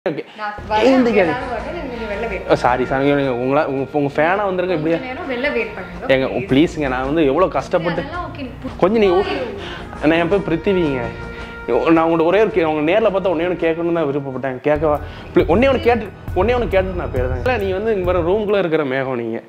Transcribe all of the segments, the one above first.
Okay நான் வரேன், ஏந்திக்காது எல்லாரும் வரட்டும், நீங்க கொஞ்சம் வெளில wait சாரி சார் நீங்கள் உங்களா உங்கள் உங்கள் ஃபேனாக வந்திருக்க இப்படியா கொஞ்ச நேரம் வெளில wait பண்ணுங்க. எங்க ப்ளீஸுங்க நான் வந்து எவ்வளோ கஷ்டப்பட்டு அதெல்லாம் okay, எனக்கு புரியுது. கொஞ்சம் நீங்கள் நான் என் பேர் பிருத்திவிங்க நான் உங்கள்ட்ட ஒரே ஒரு கே உங்க நேரில் பார்த்தா ஒன்றே ஒன்று கேட்கணும்னு தான் விருப்பப்பட்டேன் கேட்கவா ப்ளீ ஒன்றே ஒன்று கேட்டு ஒன்றே ஒன்று கேட்டு நான் பேர் தான் இல்லை நீ வந்து இங்கே வர ரூம்குள்ளே இருக்கிற மேகம் நீங்கள்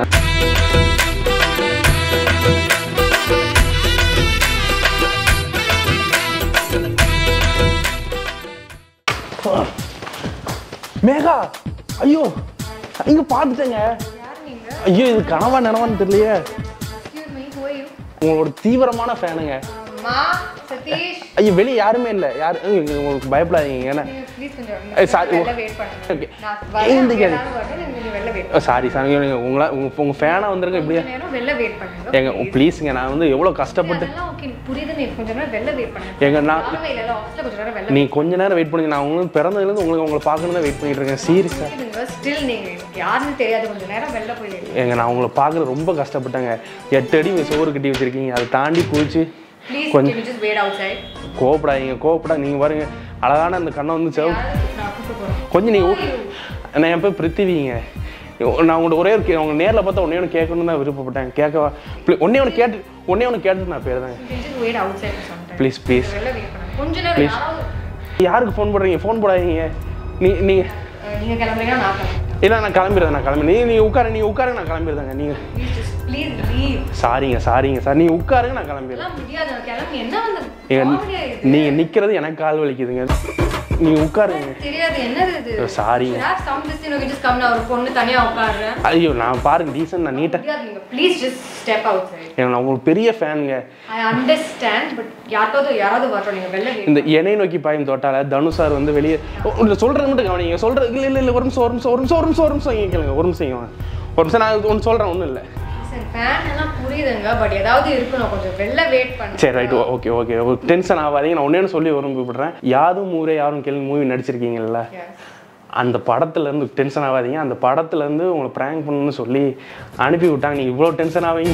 மேகா ஐயோ இங்கே பார்த்துட்டேங்க யார் நீங்க? ஐயோ இது கனவா நினவான்னு தெரியலையே Excuse me, who are you? உங்களோட தீவிரமான ஃபேனுங்க அம்மா, சதீஷ், ஐயோ வெளியே யாருமே இல்லை யாரு ம், உங்களுக்கு பயப்படாதீங்க ஏன்னா நீங்க please கொஞ்சம் ஏய், sorry. வெளில wait பண்ணுங்க. Okay. நான் வரேன், ஏந்திக்காது. எல்லாரும் வரட்டும், நீங்க கொஞ்சம் வெளில wait பண்ணுங்க. சாரி சார் நீங்கள் உங்களா உங்கள் உங்கள் ஃபேனாக வந்திருக்க இப்படியா கொஞ்ச நேரம் வெளில wait பண்ணுங்க. எங்க ப்ளீஸுங்க நான் வந்து எவ்வளோ கஷ்டப்பட்டு அதெல்லாம் okay, எனக்கு புரியுது, நீங்க கொஞ்ச நேரம் வெளில wait பண்ணுங்க. எங்க நான் யாருமே இல்லைல்ல, office ல கொஞ்ச நேரம் வெளில நீ கொஞ்ச நேரம் வெயிட் பண்ணுங்க நான் உங்களுக்கு பிறந்ததுலேருந்து உங்களுக்கு உங்களை பார்க்கணும் தான் வெயிட் பண்ணிட்டு இருக்கேன் சீரியஸாக இருக்குதுங்க. Still நீங்க எனக்கு யாருன்னு தெரியாது கொஞ்ச நேரம் வெளில போய் wait எங்க நான் உங்களை பார்க்குற ரொம்ப கஷ்டப்பட்டேங்க எட்டு அடி சோறு கட்டி வச்சிருக்கீங்க அதை தாண்டி குளிச்சு Please, கொஞ்சம் can you just wait outside? கோவப்படாதீங்க கோவப்படா நீங்கள் பாருங்க அழகான அந்த கண்ணை வந்து செவ யாரு? நான் கூப்பிட்டு போறேன். கொஞ்சம் நீங்கள் நான் என் பேர் பிருத்திவிங்க நான் உங்கள்ட்ட ஒரே ஒரு கே உங்க நேரில் பார்த்தா ஒன்றே ஒன்று கேட்கணும்னு தான் விருப்பப்பட்டேன் கேட்கவா ப்ளீ- ஒண்ணே ஒன்று கேட்டு ஒன்றே ஒன்று கேட்டு நான் பேர் தாங்க You can just wait outside for some time. Please please வெளில wait பண்ணுங்க. கொஞ்ச நேரம் யாராவது யாருக்கு ஃபோன் பண்ணுறீங்க ஃபோன் போடாதீங்க நீ நீ அஹ், நீங்க கிளம்புறீங்கன்னா நான் கிளம்புறேன். இல்லை நான் கிளம்பிடுறேன் நான் கிளம்பி நீ நீ உட்காரு நீ உட்காருங்க நான் கிளம்பிடுறேங்க நீங்கள் Please just please leave. சாரிங்க சாரிங்க சார் நீ உட்காருங்க நான் கிளம்பிடுறேன் அதெல்லாம் முடியாது நான் கிளம்பி என்ன வந்து ஏங்க, comedy ஆ இது? நீங்கள் நிற்கிறது எனக்கு கால் வலிக்குதுங்க நீ உட்காருங்க தெரியாது என்னது இது சாரிங்க You have some this thing, okay, just come நான் ஒரு பொண்ணு தனியா உட்காருறேன் ஐயோ நான் பாருங்க டீசன்ட் நான் நீட்டாக முடியாது நீங்க please just step outside ஏங்க நான் உங்களுக்கு பெரிய ஃபேனுங்க ஐ அண்டர்ஸ்டாண்ட் பட் யார்ட்டாவது யாராவது வரட்டும் நீங்க வெளில wait இந்த எனை நோக்கி பாயும் தோட்டால தனு சார் வந்து வெளியே இல்லை சொல்கிறது மட்டும் கவனிங்க சொல்கிறது இல்லை இல்லை இல்லை ஒரு நிமிஷம் ஒரு நிமிஷம் ஒரு நிமிஷம் ஒரு நிமிஷம் ஒரு நிமிஷம் இங்கே கேளுங்க ஒரு நிமிஷம் இங்க வாங்க. ஒரு நிமிஷம் நான் ஒன்று சொல்கிறேன் ஒன்றும் இல்லை Listen, fan எல்லாம் புரியுதுங்க பட் ஏதாவது இருக்கணும் கொஞ்சம் வெளில வெயிட் பண்ணு சரி ரைட் ஓகே ஓகே டென்ஷன் ஆகாதீங்க நான் ஒன்றே சொல்லி வரும் கூப்பிடுறேன் யாரும் ஊரே யாரும் கேள்வி மூவி நடிச்சிருக்கீங்கல்ல Yes. அந்த படத்துலேருந்து டென்ஷன் ஆகாதீங்க அந்த படத்துலேருந்து உங்களை ப்ராங்க் பண்ணணும்னு சொல்லி அனுப்பி விட்டாங்க நீங்கள் இவ்வளோ டென்ஷன் ஆவீங்க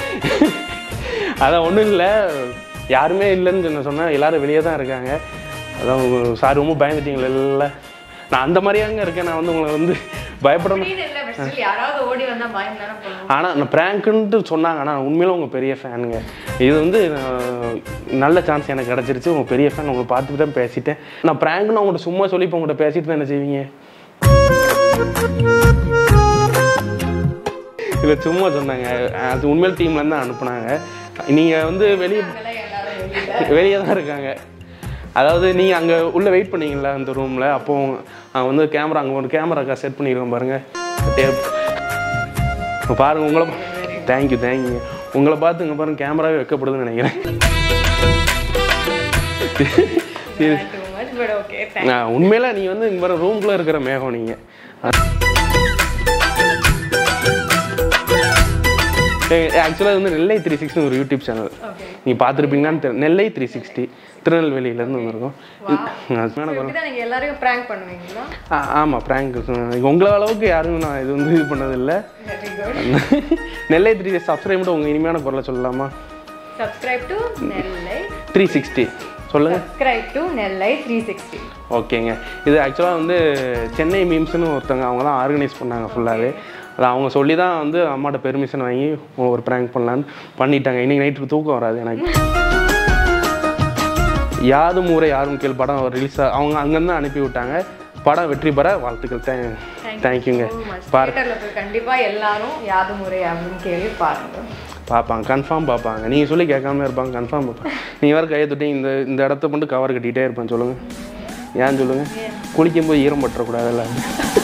அதான் ஒன்றும் இல்லை யாருமே இல்லைன்னு சொன்ன சொன்னேன் எல்லாரும் வெளியே தான் இருக்காங்க அதான் சார் ரொம்ப பயந்துட்டீங்களா இல்லை நான் அந்த மாதிரியாங்க இருக்கேன் நான் வந்து உங்களை வந்து பயப்படணும் அப்படின்னு இல்ல but still யாராவது ஓடி வந்தா பயம் தானே பண்ணுவோம் ஆனால் நான் ப்ராங்க்குன்ட்டு சொன்னாங்க ஆனால் உண்மையில உங்கள் பெரிய ஃபேனுங்க இது வந்து அஹ், நல்ல சான்ஸ் எனக்கு கிடச்சிருச்சு உங்கள் பெரிய ஃபேன் உங்களை பார்த்துட்டு தான் பேசிட்டேன் நான் ப்ராங்க்னு உங்கள்கிட்ட சும்மா சொல்லி இப்போ உங்கள்கிட்ட பேசிட்டு தான் என்ன செய்வீங்க இல்லை சும்மா சொன்னாங்க அது உண்மையில டீம்லேருந்து தான் அனுப்புனாங்க நீங்கள் வந்து வெளியே நாங்கெல்லாம் எல்லாரும் வெளியில வெளியே தான் இருக்காங்க அதாவது நீங்கள் அங்கே உள்ளே வெயிட் பண்ணீங்களா அந்த ரூமில் அப்போ அங்கே வந்து கேமரா அங்கே ஒரு கேமரா செட் பண்ணியிருக்கோம் பாருங்கள் டேப் இப்போ பாருங்கள் உங்களை தேங்க்யூ தேங்க்யூ உங்களை பார்த்து இங்கே பாருங்க கேமராவே வைக்கப்படுதுன்னு நினைக்கிறேன் too much but okay thank நான் உண்மையில நீ வந்து இங்கே வர ரூம்குள்ளே இருக்கிற மேகம் நீங்கள் ஆக்சுவலாக வந்து நெல்லை த்ரீ சிக்ஸ்டி ஒரு யூடியூப் சேனல் okay நீ பார்த்துருப்பீங்களான்னு தெரியல நெல்லை த்ரீ சிக்ஸ்டி திருநெல்வேலியிலேருந்து வந்திருக்கோம் So, இப்படிதான் நீங்க எல்லாரையும் prank பண்ணுவீங்களா ஆ ஆமாம் ப்ராங்க் உங்களை அளவுக்கு யாரும் நான் இது வந்து இது பண்ணதில்லை very good Nellai three subscribe மட்டும் உங்கள் இனிமையான குரலை சொல்லலாமா subscribe to Nellai three sixty சொல்லுங்கள் subscribe to நெல்லை 360 ஓகேங்க இது ஆக்சுவலாக வந்து சென்னை மீம்ஸ்னு ஒருத்தவங்க அவங்க தான் ஆர்கனைஸ் பண்ணாங்க ஃபுல்லாகவே அது அவங்க சொல்லி தான் வந்து அம்மாட்ட பெர்மிஷன் வாங்கி ஒரு ப்ராங்க் பண்ணலான்னு பண்ணிட்டாங்க இன்னைக்கு நைட்டுக்கு தூக்கம் வராது எனக்கு யாதும் ஊரே யாரும் கேள் படம் ரிலீஸ் அவங்க அங்கேருந்து அனுப்பி விட்டாங்க படம் வெற்றி பெற வாழ்த்துக்கள் தே தேங்க்யூங்க so much பாரு தியேட்டர்ல போய் கண்டிப்பா எல்லாரும் யாது முறை அப்படின்னு கேள்வி பாருங்க பார்ப்பாங்க கன்ஃபார்ம் பார்ப்பாங்க நீங்கள் சொல்லி கேட்காம இருப்பாங்க கன்ஃபார்ம் பார்ப்பாங்க நீங்கள் வேறு கையை தொட்டி இந்த இந்த இடத்த மட்டும் கவர் கட்டிகிட்டே இருப்பேன் சொல்லுங்கள் ஏன் சொல்லுங்கள் குளிக்கும்போது ஈரம் பற்றக்கூடாதுல்ல